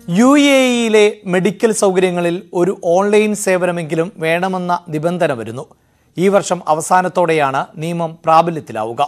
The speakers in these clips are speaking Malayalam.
യു എ ഇയിലെ മെഡിക്കൽ സൗകര്യങ്ങളിൽ ഒരു ഓൺലൈൻ സേവനമെങ്കിലും വേണമെന്ന നിബന്ധന വരുന്നു ഈ വർഷം അവസാനത്തോടെയാണ് നിയമം പ്രാബല്യത്തിലാവുക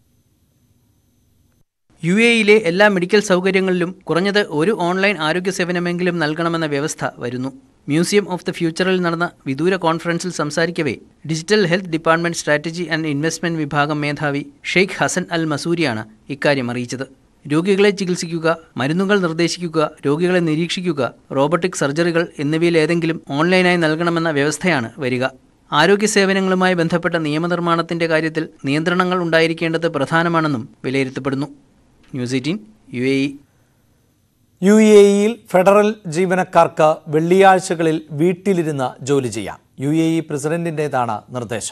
യു എയിലെ എല്ലാ മെഡിക്കൽ സൗകര്യങ്ങളിലും കുറഞ്ഞത് ഒരു ഓൺലൈൻ ആരോഗ്യ സേവനമെങ്കിലും നൽകണമെന്ന വ്യവസ്ഥ വരുന്നു മ്യൂസിയം ഓഫ് ദ ഫ്യൂച്ചറിൽ നടന്ന വിദൂര കോൺഫറൻസിൽ സംസാരിക്കവേ digital health department strategy and investment വിഭാഗം മേധാവി ഷെയ്ഖ് ഹസൻ അൽ മസൂരിയാണ് ഇക്കാര്യം അറിയിച്ചത് രോഗികളെ ചികിത്സിക്കുക മരുന്നുകൾ നിർദ്ദേശിക്കുക രോഗികളെ നിരീക്ഷിക്കുക റോബോട്ടിക് സർജറികൾ എന്നിവയിലേതെങ്കിലും ഓൺലൈനായി നൽകണമെന്ന വ്യവസ്ഥയാണ് വരിക ആരോഗ്യ സേവനങ്ങളുമായി ബന്ധപ്പെട്ട നിയമനിർമ്മാണത്തിന്റെ കാര്യത്തിൽ നിയന്ത്രണങ്ങൾ ഉണ്ടായിരിക്കേണ്ടത് പ്രധാനമാണെന്നും വിലയിരുത്തപ്പെടുന്നു News eighteen U A E U A ഇയിൽ ഫെഡറൽ ജീവനക്കാർക്ക് വെള്ളിയാഴ്ചകളിൽ വീട്ടിലിരുന്ന് ജോലി ചെയ്യാം യു എ ഇ പ്രസിഡന്റിന്റേതാണ് നിർദ്ദേശം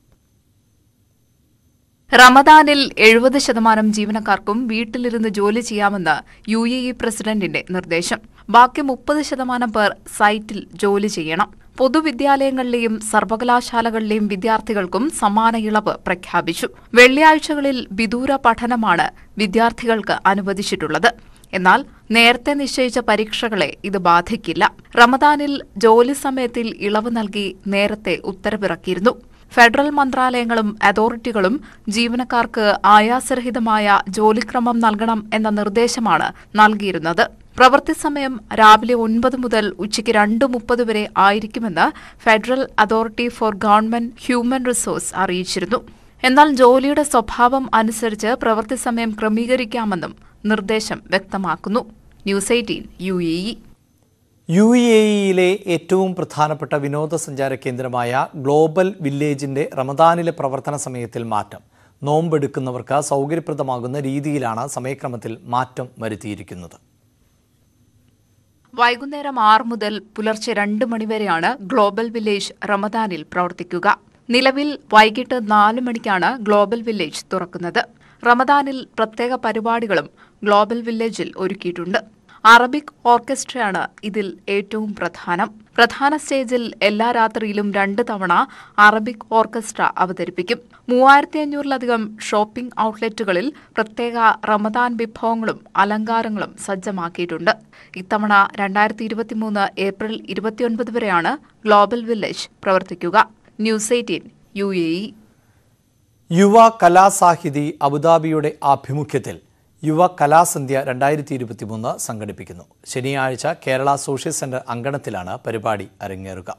റമദാനിൽ എഴുപത് ശതമാനം ജീവനക്കാർക്കും വീട്ടിലിരുന്ന് ജോലി ചെയ്യാമെന്ന് യു എ ഇ പ്രസിഡന്റിന്റെ നിർദ്ദേശം ബാക്കി മുപ്പത് ശതമാനം പേർ സൈറ്റിൽ ജോലി ചെയ്യണം പൊതുവിദ്യാലയങ്ങളിലെയും സർവകലാശാലകളിലെയും വിദ്യാർത്ഥികൾക്കും സമാന ഇളവ് പ്രഖ്യാപിച്ചു വെള്ളിയാഴ്ചകളിൽ വിദൂര പഠനമാണ് വിദ്യാർത്ഥികൾക്ക് അനുവദിച്ചിട്ടുള്ളത് എന്നാൽ നേരത്തെ നിശ്ചയിച്ച പരീക്ഷകളെ ഇത് ബാധിക്കില്ല റമദാനിൽ ജോലി സമയത്തിൽ ഇളവ് നൽകി നേരത്തെ ഉത്തരവിറക്കിയിരുന്നു ഫെഡറൽ മന്ത്രാലയങ്ങളും അതോറിറ്റികളും ജീവനക്കാർക്ക് ആയാസരഹിതമായ ജോലിക്രമം നൽകണം എന്ന നിർദ്ദേശമാണ് നൽകിയിരുന്നത് പ്രവൃത്തി സമയം രാവിലെ ഒൻപത് മുതൽ ഉച്ചയ്ക്ക് രണ്ട് മുപ്പത് വരെ ആയിരിക്കുമെന്ന് Federal Authority for Government Human Resource അറിയിച്ചിരുന്നു എന്നാൽ ജോലിയുടെ സ്വഭാവം അനുസരിച്ച് പ്രവൃത്തി സമയം ക്രമീകരിക്കാമെന്നും നിർദ്ദേശം വ്യക്തമാക്കുന്നു News eighteen U A E U A ഇയിലെ ഏറ്റവും പ്രധാനപ്പെട്ട വിനോദസഞ്ചാര കേന്ദ്രമായ ഗ്ലോബൽ വില്ലേജിന്റെ റമദാനിലെ പ്രവർത്തന സമയത്തിൽ മാറ്റം നോമ്പെടുക്കുന്നവർക്ക് സൗകര്യപ്രദമാകുന്ന രീതിയിലാണ് സമയക്രമത്തിൽ മാറ്റം വരുത്തിയിരിക്കുന്നത് വൈകുന്നേരം ആറ് മുതൽ പുലർച്ചെ രണ്ട് മണിവരെയാണ് ഗ്ലോബൽ വില്ലേജ് റമദാനിൽ പ്രവർത്തിക്കുക നിലവിൽ വൈകിട്ട് നാല് മണിക്കാണ് ഗ്ലോബൽ വില്ലേജ് തുറക്കുന്നത് റമദാനിൽ പ്രത്യേക പരിപാടികളും ഗ്ലോബൽ വില്ലേജിൽ ഒരുക്കിയിട്ടുണ്ട് അറബിക് ഓർക്കസ്ട്രയാണ് ഇതിൽ ഏറ്റവും പ്രധാനം പ്രധാന സ്റ്റേജിൽ എല്ലാ രാത്രിയിലും രണ്ട് തവണ അറബിക് ഓർക്കസ്ട്ര അവതരിപ്പിക്കും മൂവായിരത്തി അഞ്ഞൂറിലധികം ഷോപ്പിംഗ് ഔട്ട്ലെറ്റുകളിൽ പ്രത്യേക റമദാൻ വിഭവങ്ങളും അലങ്കാരങ്ങളും സജ്ജമാക്കിയിട്ടുണ്ട് ഇത്തവണ രണ്ടായിരത്തി ഇരുപത്തിമൂന്ന് ഏപ്രിൽ ഇരുപത്തിയൊൻപത് വരെയാണ് ഗ്ലോബൽ വില്ലേജ് പ്രവർത്തിക്കുക News eighteen U A E യുവ കലാസാഹിതി അബുദാബിയുടെ ആഭിമുഖ്യത്തിൽ യുവ കലാസന്ധ്യ രണ്ടായിരത്തി ഇരുപത്തിമൂന്ന് സംഘടിപ്പിക്കുന്നു ശനിയാഴ്ച കേരള സോഷ്യൽ സെന്റർ അങ്കണത്തിലാണ് പരിപാടി അരങ്ങേറുക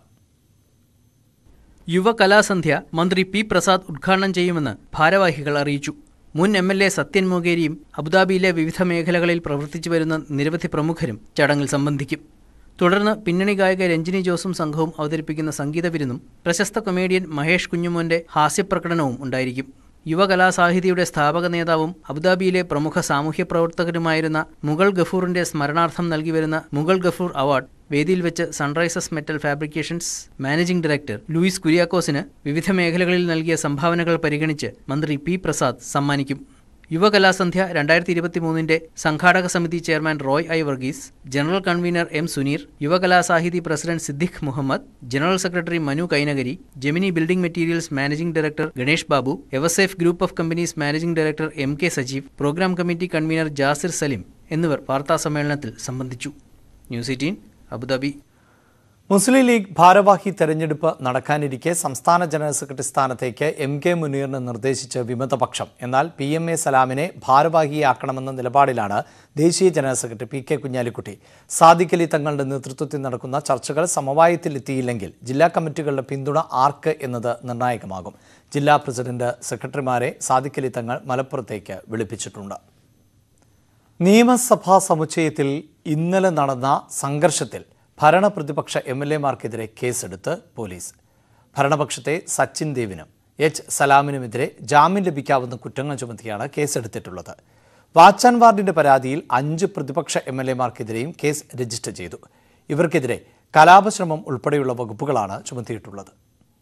യുവ കലാസന്ധ്യ മന്ത്രി പി പ്രസാദ് ഉദ്ഘാടനം ചെയ്യുമെന്ന് ഭാരവാഹികൾ അറിയിച്ചു മുൻ എം എൽ എ സത്യൻ മൊകേരിയും അബുദാബിയിലെ വിവിധ മേഖലകളിൽ പ്രവർത്തിച്ചു വരുന്ന നിരവധി പ്രമുഖരും ചടങ്ങിൽ സംബന്ധിക്കും തുടർന്ന് പിന്നണി ഗായിക രഞ്ജിനി ജോസും സംഘവും അവതരിപ്പിക്കുന്ന സംഗീത വിരുന്നും പ്രശസ്ത കൊമേഡിയൻ മഹേഷ് കുഞ്ഞുമോന്റെ ഹാസ്യപ്രകടനവും ഉണ്ടായിരിക്കും യുവകലാസാഹിതിയുടെ സ്ഥാപക നേതാവും അബുദാബിയിലെ പ്രമുഖ സാമൂഹ്യ പ്രവർത്തകനുമായിരുന്ന മുഗൾ ഗഫൂറിന്റെ സ്മരണാർത്ഥം നൽകിവരുന്ന മുഗൾ ഗഫൂർ അവാർഡ് വേദിയിൽ വെച്ച് Sunrises Metal Fabrications managing director Louis കുര്യാക്കോസിന് വിവിധ മേഖലകളിൽ നൽകിയ സംഭാവനകൾ പരിഗണിച്ച് മന്ത്രി പി പ്രസാദ് സമ്മാനിക്കും യുവകലാസന്ധ്യ രണ്ടായിരത്തി ഇരുപത്തിമൂന്നിന്റെ സംഘാടക സമിതി chairman Roy I Varghese general convener M Suneer Yuvakalasahithi president Siddique Muhammad general secretary Manu Kainagari Gemini Building Materials managing director Ganesh Babu എവസേഫ് group of companies managing director M K Sajeev program committee convener Jasir Salim എന്നിവർ വാർത്താസമ്മേളനത്തിൽ സംബന്ധിച്ചു News eighteen Abu Dhabi Muslim League ഭാരവാഹി തെരഞ്ഞെടുപ്പ് നടക്കാനിരിക്കെ സംസ്ഥാന ജനറൽ സെക്രട്ടറി സ്ഥാനത്തേക്ക് എം കെ മുനീറിനെ നിർദ്ദേശിച്ച് വിമതപക്ഷം എന്നാൽ പി എം എ സലാമിനെ ഭാരവാഹിയാക്കണമെന്ന നിലപാടിലാണ് ദേശീയ general secretary P K Kunhalikutty Sadiq Ali തങ്ങളുടെ നേതൃത്വത്തിൽ നടക്കുന്ന ചർച്ചകൾ സമവായത്തിലെത്തിയില്ലെങ്കിൽ ജില്ലാ കമ്മിറ്റികളുടെ പിന്തുണ ആർക്ക് എന്നത് നിർണായകമാകും ജില്ലാ പ്രസിഡന്റ് സെക്രട്ടറിമാരെ സാദിഖ് അലി തങ്ങൾ മലപ്പുറത്തേക്ക് വിളിപ്പിച്ചിട്ടുണ്ട് നിയമസഭാ സമുച്ചയത്തിൽ ഇന്നലെ നടന്ന സംഘർഷത്തിൽ ഭരണപ്രതിപക്ഷ എം എൽ എമാർക്കെതിരെ കേസെടുത്ത് പോലീസ് ഭരണപക്ഷത്തെ സച്ചിൻ ദേവിനും എച്ച് സലാമിനുമെതിരെ ജാമ്യം ലഭിക്കാവുന്ന കുറ്റങ്ങൾ ചുമത്തിയാണ് കേസെടുത്തിട്ടുള്ളത് വാച്ചാൻ വാർഡിന്റെ പരാതിയിൽ അഞ്ച് പ്രതിപക്ഷ എം എൽ എമാർക്കെതിരെയും കേസ് രജിസ്റ്റർ ചെയ്തു ഇവർക്കെതിരെ കലാപശ്രമം ഉൾപ്പെടെയുള്ള വകുപ്പുകളാണ് ചുമത്തിയിട്ടുള്ളത്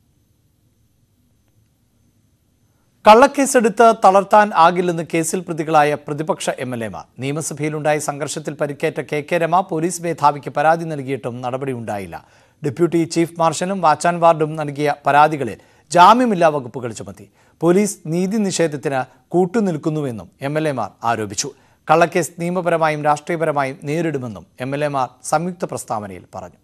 കള്ളക്കേസെടുത്ത് തളർത്താൻ ആകില്ലെന്ന് കേസിൽ പ്രതികളായ പ്രതിപക്ഷ എം എൽ എമാർ നിയമസഭയിലുണ്ടായ സംഘർഷത്തിൽ പരിക്കേറ്റ കെ കെ രമ പോലീസ് മേധാവിക്ക് പരാതി നൽകിയിട്ടും നടപടിയുണ്ടായില്ല ഡെപ്യൂട്ടി ചീഫ് മാർഷലും വാച്ചാൻ വാർഡും നൽകിയ പരാതികളിൽ ജാമ്യമില്ലാ വകുപ്പുകൾ ചുമത്തി പോലീസ് നീതി നിഷേധത്തിന് കൂട്ടുനിൽക്കുന്നുവെന്നും എം എൽ എമാർ ആരോപിച്ചു കള്ളക്കേസ് നിയമപരമായും രാഷ്ട്രീയപരമായും നേരിടുമെന്നും എം എൽ എമാർ സംയുക്ത പ്രസ്താവനയിൽ പറഞ്ഞു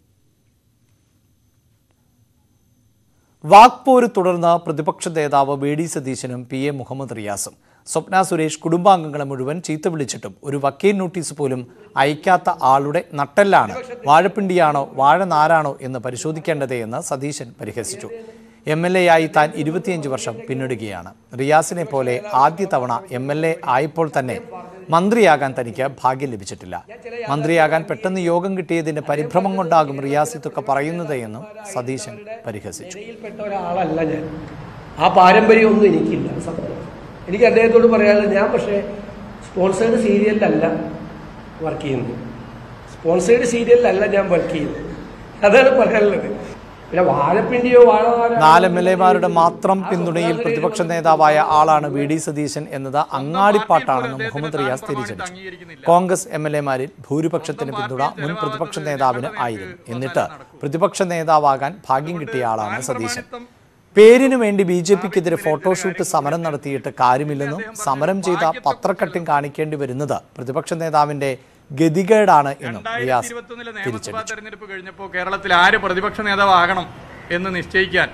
വാക്പോര് തുടർന്ന് പ്രതിപക്ഷ നേതാവ് വി ഡി സതീശനും പി എ മുഹമ്മദ് റിയാസും സ്വപ്ന സുരേഷ് കുടുംബാംഗങ്ങളെ മുഴുവൻ ചീത്ത വിളിച്ചിട്ടും ഒരു വക്കീൽ നോട്ടീസ് പോലും അയക്കാത്ത ആളുടെ നട്ടെല്ലാണ് വാഴപ്പിണ്ടിയാണോ വാഴനാരാണോ എന്ന് പരിശോധിക്കേണ്ടതേ എന്ന് സതീശൻ പരിഹസിച്ചു എം എൽ എ ആയി താൻ ഇരുപത്തിയഞ്ച് വർഷം പിന്നിടുകയാണ് റിയാസിനെ പോലെ ആദ്യ തവണ എം എൽ എ ആയപ്പോൾ തന്നെ മന്ത്രിയാകാൻ തനിക്ക് ഭാഗ്യം ലഭിച്ചിട്ടില്ല മന്ത്രിയാകാൻ പെട്ടെന്ന് യോഗം കിട്ടിയതിന്റെ പരിഭ്രമം കൊണ്ടാകും റിയാസ് ഇതൊക്കെ പറയുന്നത് എന്നും സതീശൻ പരിഹസിച്ചു ഇടയിൽപ്പെട്ട ഒരാളല്ല ഞാൻ ആ പാരമ്പര്യമൊന്നും എനിക്കില്ല സത്യം എനിക്ക് അദ്ദേഹത്തോട് പറയാനുള്ളത് ഞാൻ പക്ഷേ സ്പോൺസേഡ് സീരിയലിലല്ല വർക്ക് ചെയ്യുന്നത് സ്പോൺസേഡ് സീരിയലിലല്ല ഞാൻ വർക്ക് ചെയ്യുന്നത് അതാണ് പറയാനുള്ളത് പിന്നെ വാഴപ്പിണ്ടിയോ വാഴ നാല് എം എൽ എമാരുടെ മാത്രം പിന്തുണയിൽ പ്രതിപക്ഷ നേതാവായ ആളാണ് വി ഡി സതീശൻ എന്നത് അങ്ങാടിപ്പാട്ടാണെന്ന് മുഹമ്മദ് റിയാസ് തിരിച്ചടിച്ചു കോൺഗ്രസ് എം എൽ എമാരിൽ ഭൂരിപക്ഷത്തിന് പിന്തുണ മുൻ പ്രതിപക്ഷ നേതാവിന് ആയിരുന്നു എന്നിട്ട് പ്രതിപക്ഷ നേതാവാകാൻ ഭാഗ്യം കിട്ടിയ ആളാണ് സതീശൻ പേരിനു വേണ്ടി ബി ജെ പിക്കെതിരെ ഫോട്ടോഷൂട്ട് സമരം നടത്തിയിട്ട് കാര്യമില്ലെന്നും സമരം ചെയ്ത പത്രക്കട്ടിങ് കാണിക്കേണ്ടി വരുന്നത് പ്രതിപക്ഷ നേതാവിന്റെ ഗതികേടാണ് എന്നും റിയാസ് ഇരുപത്തൊന്നിലെ നിയമസഭാ തിരിച്ചടിച്ചു തെരഞ്ഞെടുപ്പ് കഴിഞ്ഞപ്പോൾ കേരളത്തിൽ ആര് പ്രതിപക്ഷ നേതാവാകണം എന്ന് നിശ്ചയിക്കാൻ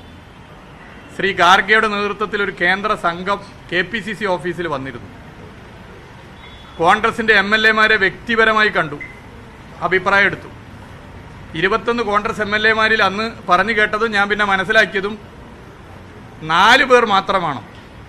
ശ്രീ ഗാർഗയുടെ നേതൃത്വത്തിൽ ഒരു കേന്ദ്ര സംഘം കെ പി സി സി ഓഫീസിൽ വന്നിരുന്നു കോൺഗ്രസിന്റെ എം എൽ എമാരെ വ്യക്തിപരമായി കണ്ടു അഭിപ്രായം എടുത്തു ഇരുപത്തൊന്ന് കോൺഗ്രസ് എം എൽ എമാരിൽ അന്ന് പറഞ്ഞു കേട്ടതും ഞാൻ പിന്നെ മനസ്സിലാക്കിയതും നാല് പേർ മാത്രമാണ്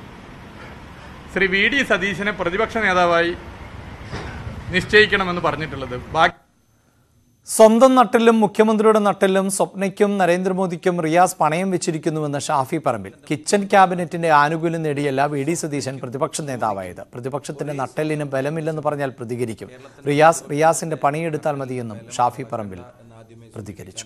ശ്രീ വി ഡി സതീശനെ പ്രതിപക്ഷ നേതാവായി നിശ്ചയിക്കണമെന്ന് പറഞ്ഞിട്ടുള്ളത് ബാക്കി സ്വന്തം നട്ടിലും മുഖ്യമന്ത്രിയുടെ നട്ടിലും സ്വപ്നയ്ക്കും നരേന്ദ്രമോദിക്കും റിയാസ് പണയം വെച്ചിരിക്കുന്നുവെന്ന് ഷാഫി പറമ്പിൽ കിച്ചൺ ക്യാബിനറ്റിന്റെ ആനുകൂല്യം നേടിയല്ല വി ഡി സതീശൻ പ്രതിപക്ഷ നേതാവായത് പ്രതിപക്ഷത്തിന്റെ നട്ടെല്ലിന് ബലമില്ലെന്ന് പറഞ്ഞാൽ പ്രതികരിക്കും റിയാസ് റിയാസിന്റെ പണിയെടുത്താൽ മതിയെന്നും ഷാഫി പറമ്പിൽ പ്രതികരിച്ചു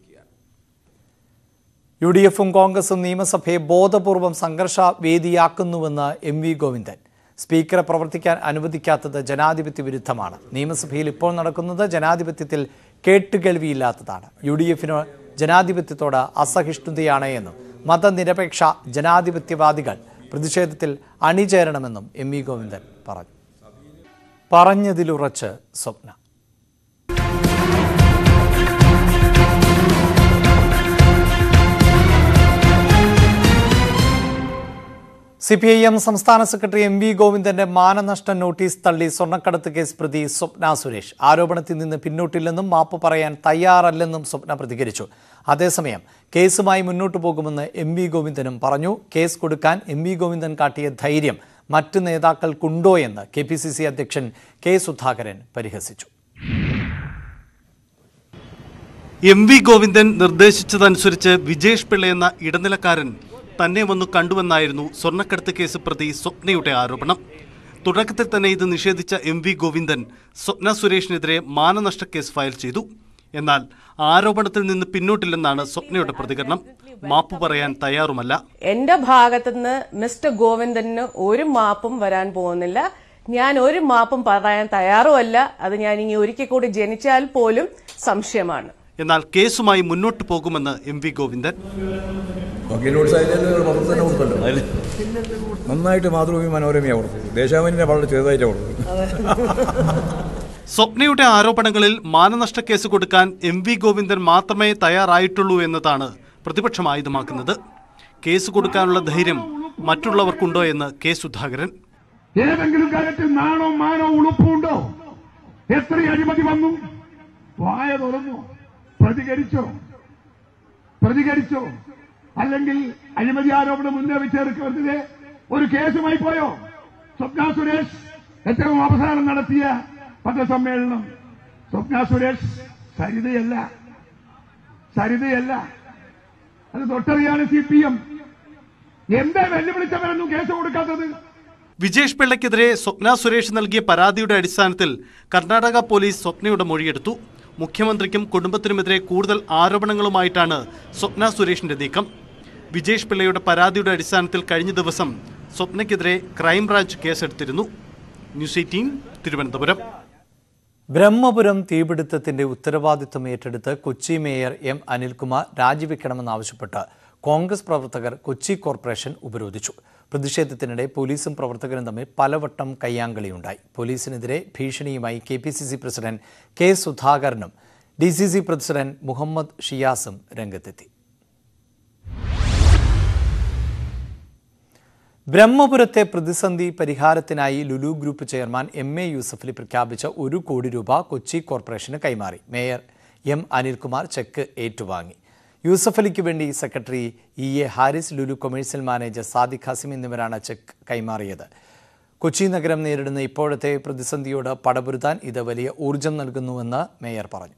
യു ഡി എഫും കോൺഗ്രസും നിയമസഭയെ ബോധപൂർവം സംഘർഷ വേദിയാക്കുന്നുവെന്ന് എം വി ഗോവിന്ദൻ സ്പീക്കറെ പ്രവർത്തിക്കാൻ അനുവദിക്കാത്തത് ജനാധിപത്യ വിരുദ്ധമാണ് നിയമസഭയിൽ ഇപ്പോൾ നടക്കുന്നത് ജനാധിപത്യത്തിൽ കേട്ടുകേൾവിയില്ലാത്തതാണ് യു ഡി എഫിന് ജനാധിപത്യത്തോട് അസഹിഷ്ണുതയാണ് എന്നും മതനിരപേക്ഷ ജനാധിപത്യവാദികൾ പ്രതിഷേധത്തിൽ അണിചേരണമെന്നും എം വി ഗോവിന്ദൻ പറഞ്ഞു പറഞ്ഞതിലുറച്ച് Swapna C P I M സംസ്ഥാന സെക്രട്ടറി എം വി ഗോവിന്ദന്റെ മാനനഷ്ട നോട്ടീസ് തള്ളി സ്വർണ്ണക്കടത്ത് കേസ് പ്രതി സ്വപ്ന സുരേഷ് ആരോപണത്തിൽ നിന്ന് പിന്നോട്ടില്ലെന്നും മാപ്പ് പറയാൻ തയ്യാറല്ലെന്നും സ്വപ്ന പ്രതികരിച്ചു അതേസമയം കേസുമായി മുന്നോട്ടു പോകുമെന്ന് എം വി ഗോവിന്ദനും പറഞ്ഞു കേസ് കൊടുക്കാൻ എം വി ഗോവിന്ദൻ കാട്ടിയ ധൈര്യം മറ്റ് നേതാക്കൾക്കുണ്ടോ എന്ന് കെ പി സി സി അധ്യക്ഷൻ കെ സുധാകരൻ പരിഹസിച്ചു എം വി ഗോവിന്ദൻ നിർദ്ദേശിച്ചതനുസരിച്ച് വിജേഷ് പിള്ള എന്ന ഇടനിലക്കാരൻ തന്നെ വന്നു കണ്ടുവെന്നായിരുന്നു സ്വർണ്ണക്കടത്ത് കേസ് പ്രതി സ്വപ്നയുടെ ആരോപണം തുടക്കത്തിൽ തന്നെ ഇത് നിഷേധിച്ച എം വി ഗോവിന്ദൻ സ്വപ്ന സുരേഷിനെതിരെ മാനനഷ്ട കേസ് ഫയൽ ചെയ്തു എന്നാൽ ആരോപണത്തിൽ നിന്ന് പിന്നോട്ടില്ലെന്നാണ് സ്വപ്നയുടെ പ്രതികരണം മാപ്പ് പറയാൻ തയ്യാറുമല്ല എന്റെ ഭാഗത്തുനിന്ന് മിസ്റ്റർ ഗോവിന്ദന് ഒരു മാപ്പും വരാൻ പോകുന്നില്ല ഞാൻ ഒരു മാപ്പും പറയാൻ തയ്യാറുമല്ല അത് ഞാൻ ഇനി ഒരിക്കൽ കൂടി ജനിച്ചാൽ പോലും സംശയമാണ് എന്നാൽ കേസുമായി മുന്നോട്ടു പോകുമെന്ന് എം വി ഗോവിന്ദൻ വക്കീൽ നോട്ടീസ് അയച്ചാൽ പത്രത്തിൽ തന്നെ കൊടുക്കല്ലോ നന്നായിട്ട് മാതൃഭൂമി മനോരമയാണ് കൊടുത്തത് ദേശാഭിമാനിനെ വളരെ ചെറുതായിട്ടാണ് കൊടുത്തത് സ്വപ്നയുടെ ആരോപണങ്ങളിൽ മാനനഷ്ട കേസ് കൊടുക്കാൻ എം വി ഗോവിന്ദൻ മാത്രമേ തയ്യാറായിട്ടുള്ളൂ എന്നതാണ് പ്രതിപക്ഷം ആയുധമാക്കുന്നത് കേസ് കൊടുക്കാനുള്ള ധൈര്യം മറ്റുള്ളവർക്കുണ്ടോ എന്ന് കെ സുധാകരൻ ഏതെങ്കിലും കാര്യത്തിൽ നാണോ മാനോ ഉളുപ്പുണ്ടോ എത്ര അഴിമതി വന്നു വായ തുറന്നു പ്രതികരിച്ചോ പ്രതികരിച്ചോ അല്ലെങ്കിൽ അഴിമതി ആരോപണം ഉന്നയിച്ചെടുക്കുന്നതിന് ഒരു കേസുമായി പോയോ സ്വപ്ന സുരേഷ് ഏറ്റവും അവസാനം നടത്തിയ പത്രസമ്മേളനം സ്വപ്ന സുരേഷ് സരിതയല്ല സരിതയല്ല അത് തൊട്ടറിയാണ് സി പി എം എന്താ വെല്ലുവിളിച്ചവരൊന്നും കേസ് കൊടുക്കാത്തത് വിജേഷ് പിള്ളയ്ക്കെതിരെ സ്വപ്ന സുരേഷ് നൽകിയ പരാതിയുടെ അടിസ്ഥാനത്തിൽ കർണാടക പോലീസ് സ്വപ്നയുടെ മൊഴിയെടുത്തു മുഖ്യമന്ത്രിക്കും കുടുംബത്തിനുമെതിരെ കൂടുതൽ ആരോപണങ്ങളുമായിട്ടാണ് സ്വപ്ന സുരേഷിന്റെ നീക്കം വിജേഷ് പിള്ളയുടെ പരാതിയുടെ അടിസ്ഥാനത്തിൽ കഴിഞ്ഞ ദിവസം സ്വപ്നയ്ക്കെതിരെ ക്രൈംബ്രാഞ്ച് കേസെടുത്തിരുന്നു ന്യൂസ് എയ്റ്റീൻ തിരുവനന്തപുരം ബ്രഹ്മപുരം തീപിടുത്തത്തിന്റെ ഉത്തരവാദിത്വം ഏറ്റെടുത്ത് കൊച്ചി മേയർ എം അനിൽകുമാർ രാജിവെക്കണമെന്നാവശ്യപ്പെട്ട് കോൺഗ്രസ് പ്രവർത്തകർ കൊച്ചി കോർപ്പറേഷൻ ഉപരോധിച്ചു പ്രതിഷേധത്തിനിടെ പോലീസും പ്രവർത്തകരും തമ്മിൽ പലവട്ടം കയ്യാങ്കളിയുണ്ടായി പോലീസിനെതിരെ ഭീഷണിയുമായി K P C C president K സുധാകരനും D C C president Muhammad ഷിയാസും രംഗത്തെത്തി ബ്രഹ്മപുരത്തെ പ്രതിസന്ധി പരിഹാരത്തിനായി Lulu group chairman M A Yusuffali പ്രഖ്യാപിച്ച ഒരു കോടി രൂപ കൊച്ചി കോർപ്പറേഷന് കൈമാറി മേയർ എം അനിൽകുമാർ ചെക്ക് ഏറ്റുവാങ്ങി യൂസഫലിക്ക് വേണ്ടി secretary E A Haris Lulu commercial manager Sadiq Hasim എന്നിവരാണ് ചെക്ക് കൈമാറിയത് കൊച്ചി നഗരം നേരിടുന്ന ഇപ്പോഴത്തെ പ്രതിസന്ധിയോട് പടപൊരുത്താൻ ഇത് വലിയ ഊർജം നൽകുന്നുവെന്ന് മേയർ പറഞ്ഞു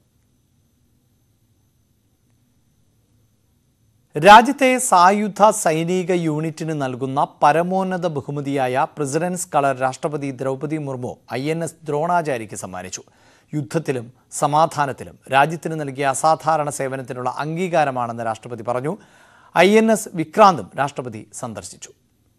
രാജ്യത്തെ സായുധ സൈനിക യൂണിറ്റിന് നൽകുന്ന പരമോന്നത ബഹുമതിയായ പ്രസിഡന്റ്സ് കളർ രാഷ്ട്രപതി Droupadi Murmu I N S ദ്രോണാചാര്യയ്ക്ക് സമ്മാനിച്ചു യുദ്ധത്തിലും സമാധാനത്തിലും രാജ്യത്തിന് നൽകിയ അസാധാരണ സേവനത്തിനുള്ള അംഗീകാരമാണെന്ന് രാഷ്ട്രപതി പറഞ്ഞു ഐ എൻ എസ് വിക്രാന്തും രാഷ്ട്രപതി സന്ദർശിച്ചു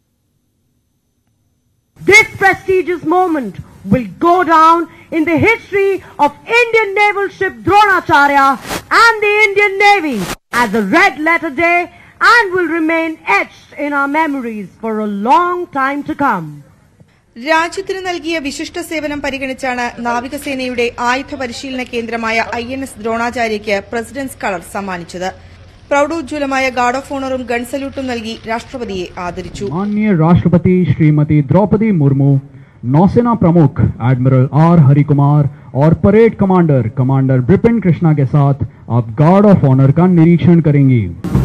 This prestigious moment will go down in the history of Indian naval ship Dronacharya and the Indian Navy as a red letter day and will remain etched in our memories for a long time to come. രാജ്യത്തിന് നൽകിയ വിശിഷ്ട സേവനം പരിഗണിച്ചാണ് നാവികസേനയുടെ ആയുധ പരിശീലന കേന്ദ്രമായ ഐ എൻ എസ് ദ്രോണാചാര്യയ്ക്ക് പ്രസിഡന്റ്സ് കളർ സമ്മാനിച്ചത് പ്രൌഢോജ്വലമായ ഗാർഡ് ഓഫ് ഓണറും ഗൺ സല്യൂട്ടും നൽകി രാഷ്ട്രപതിയെ ആദരിച്ചു माननीय राष्ट्रपति श्रीमती द्रौपदी मुर्मू नौसेना प्रमुख एडमिरल आर हरिकुमार और parade commander commander Bipin Krishna के साथ आप गार्ड ऑफ ऑनर का निरीक्षण करेंगी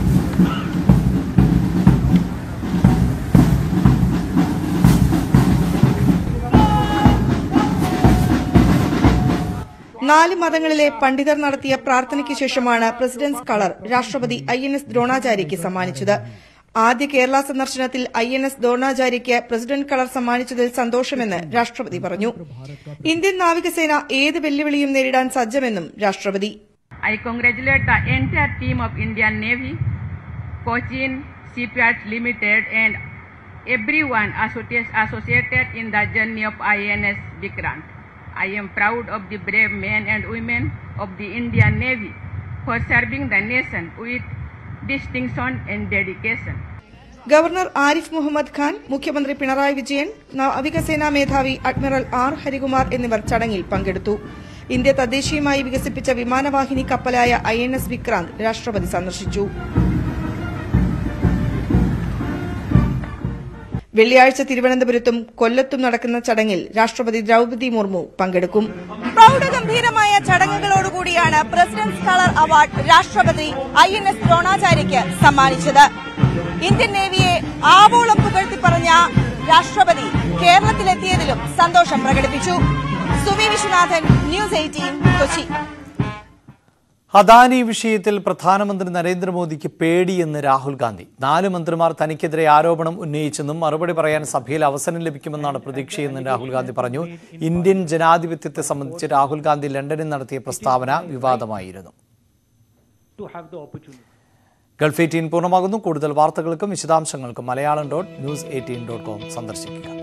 നാല് മതങ്ങളിലെ പണ്ഡിതർ നടത്തിയ പ്രാർത്ഥനയ്ക്ക് ശേഷമാണ് പ്രസിഡന്റ്സ് കളർ രാഷ്ട്രപതി ഐ എൻ എസ് ദ്രോണാചാര്യയ്ക്ക് സമ്മാനിച്ചത് ആദ്യ കേരള സന്ദർശനത്തിൽ ഐ എൻ എസ് ദ്രോണാചാര്യയ്ക്ക് പ്രസിഡന്റ് കളർ സമ്മാനിച്ചതിൽ സന്തോഷമെന്ന് രാഷ്ട്രപതി പറഞ്ഞു ഇന്ത്യൻ നാവികസേന ഏത് വെല്ലുവിളിയും നേരിടാൻ സജ്ജമെന്നും രാഷ്ട്രപതി I congratulate the entire team of Indian Navy, Cochin Shipyards Limited, and everyone associ- associated in the journey of INS Vikrant. I am proud of the brave men and women of the Indian Navy for serving the nation with distinction and dedication. Governor Arif Muhammad Khan മുഖ്യമന്ത്രി പിണറായി വിജയൻ നാവികസേനാ മേധാവി അഡ്മിറൽ ആർ ഹരികുമാർ എന്നിവർ ചടങ്ങിൽ പങ്കെടുത്തു ഇന്ത്യ തദ്ദേശീയമായി വികസിപ്പിച്ച വിമാനവാഹിനി കപ്പലായ ഐ എൻ എസ് വിക്രാന്ത് രാഷ്ട്രപതി സന്ദർശിച്ചു വെള്ളിയാഴ്ച തിരുവനന്തപുരത്തും കൊല്ലത്തും നടക്കുന്ന ചടങ്ങിൽ രാഷ്ട്രപതി ദ്രൗപദി മുർമു പങ്കെടുക്കും പ്രൗഢഗംഭീരമായ ചടങ്ങുകളോടുകൂടിയാണ് പ്രസിഡന്റ്സ് കളർ അവാർഡ് രാഷ്ട്രപതി ഐ എൻ എസ് ദ്രോണാചാര്യയ്ക്ക് സമ്മാനിച്ചത് ഇന്ത്യൻ നേവിയെ ആവോളം പുകഴ്ത്തി പറഞ്ഞ രാഷ്ട്രപതി കേരളത്തിലെത്തിയതിലും സന്തോഷം പ്രകടിപ്പിച്ചു സുവി വിശ്വനാഥൻ ന്യൂസ് എയ്റ്റീൻ കൊച്ചി അദാനി വിഷയത്തിൽ പ്രധാനമന്ത്രി നരേന്ദ്രമോദിക്ക് പേടിയെന്ന് രാഹുൽ ഗാന്ധി നാല് മന്ത്രിമാർ തനിക്കെതിരെ ആരോപണം ഉന്നയിച്ചെന്നും മറുപടി പറയാൻ സഭയിൽ അവസരം ലഭിക്കുമെന്നാണ് പ്രതീക്ഷയെന്നും രാഹുൽ ഗാന്ധി പറഞ്ഞു ഇന്ത്യൻ ജനാധിപത്യത്തെ സംബന്ധിച്ച് രാഹുൽ ഗാന്ധി ലണ്ടനിൽ നടത്തിയ പ്രസ്താവന വിവാദമായിരുന്നു ഗൾഫ് എയ്റ്റീൻ പൂർണ്ണമാകുന്നു കൂടുതൽ വാർത്തകൾക്കും വിശദാംശങ്ങൾക്കും Malayalam dot News eighteen dot com സന്ദർശിക്കുക